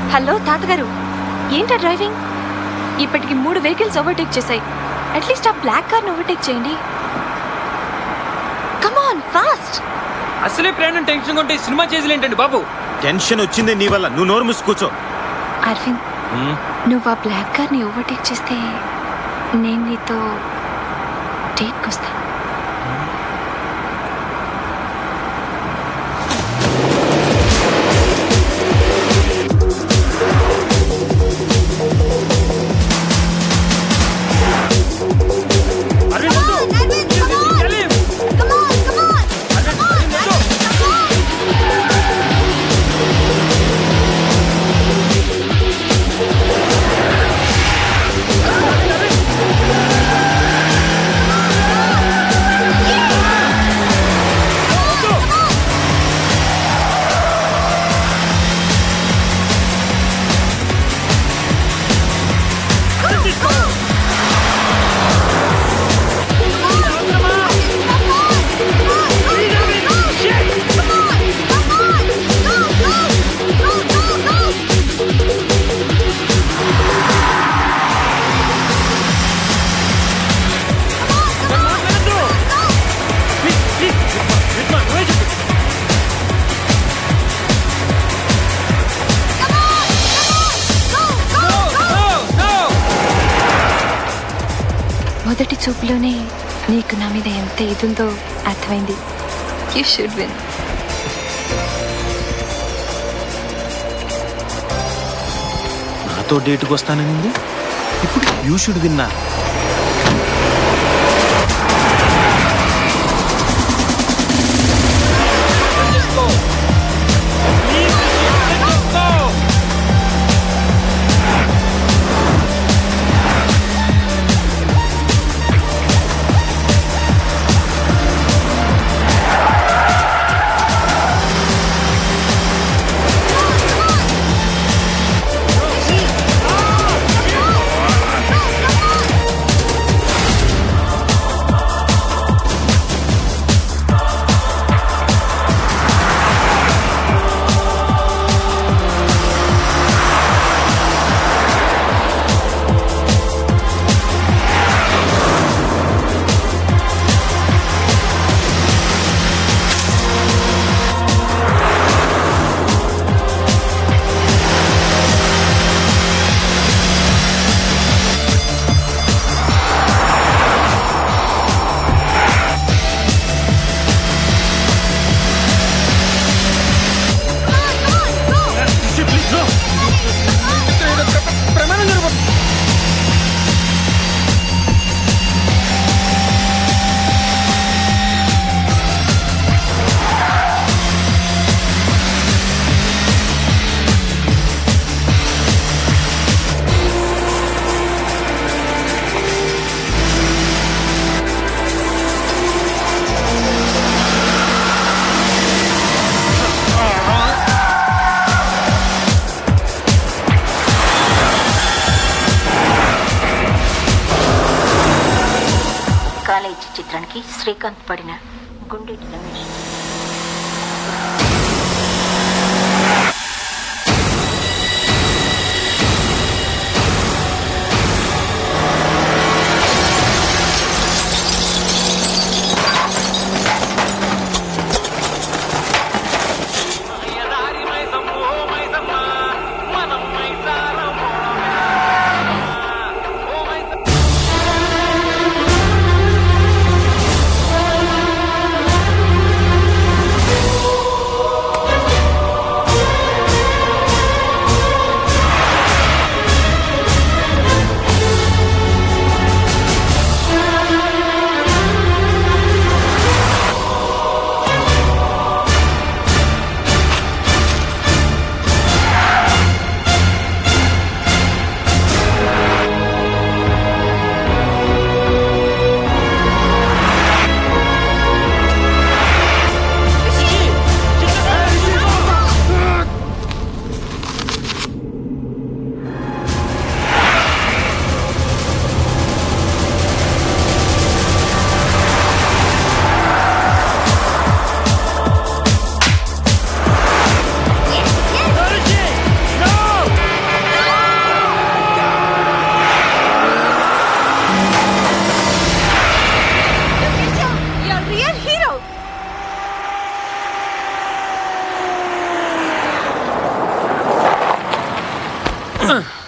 Hello తాతగారు ఏంటా driving ఇప్పటికి మూడు వెహికల్స్ ఓవర్టేక్ చేశాయి అట్లీస్ట్ ఆ బ్లాక్ కార్ని ఓవర్టేక్ చేయండి కమాన్ ఫాస్ట్ అసలే ప్రయాణం టెన్షన్ ఉంటే సినిమా చేసేలేంటండి బాబు టెన్షన్ వచ్చిందే నీ వల్ల నువ్వు నోరు మూసి కూర్చో అరవింద్ నువ్వు ఆ బ్లాక్ కార్ని ఓవర్టేక్ చేస్తే నేను నీతో డేట్కి వస్తా అరవింద్ వద్దు. సలీం. అరవింద్, అరవింద్ వద్దు. నన్ను మాట్లాడొద్దు. Please, please. రిద్మా, నువ్వే చెప్పు. No, no, no. మొదటి చూపులోనే నీకు నా మీద ఎంత ఇదుందో అర్థమైంది యూ షుడ్ విన్ నాతో డేట్కి వస్తానని ఇప్పుడు యూ షుడ్ విన్నా చేసుకో. ప్లీజ్, అర్థం చేసుకో. ప్లీజ్ నో ప్రమాణం జరగబోతుంది కాలేజీ చిత్రానికి శ్రీకాంత్ పడిన గుండెటి రమేష్ ఆ ఆ.